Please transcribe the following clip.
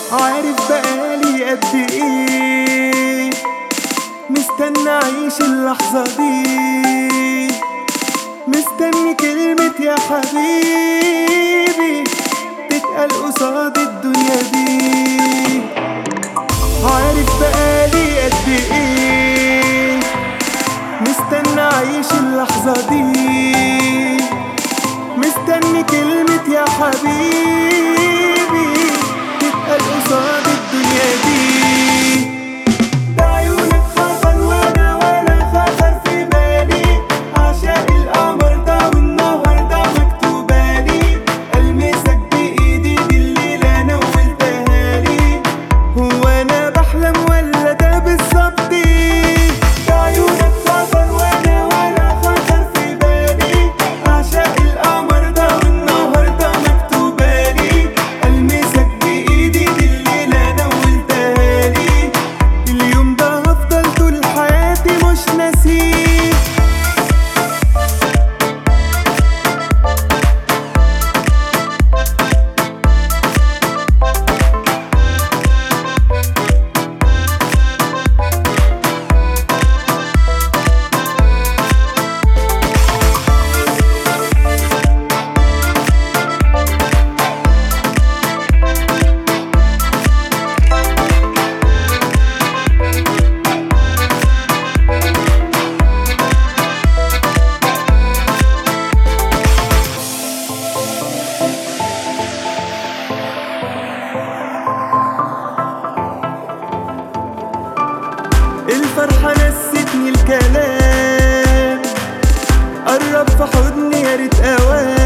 عارف بقالي قد ايه مستنى اعيش اللحظة دي مستني كلمة يا حبيبي تتقال قصاد الدنيا دي عارف بقالي قد ايه مستنى اعيش اللحظة دي مستني كلمة يا حبيبي تتقال قصاد الدنيا دي بعيونك خطر وانا ولا خطر في بالي عشاق القمر ده والنهر ده مكتوبالي المسك بايدي دي الليلة نولتها لي هو انا بحلم ولا ده بالظبط بعيونك خطر وانا ولا خطر في بالي عشاق القمر ده والنهر ده مكتوبالي المسك بايدي دي الليلة نولتها لي اليوم ده هفضل طول حياتي مش ناسيه الفرحة نستني الكلام قرب في حضني يا ريت اوام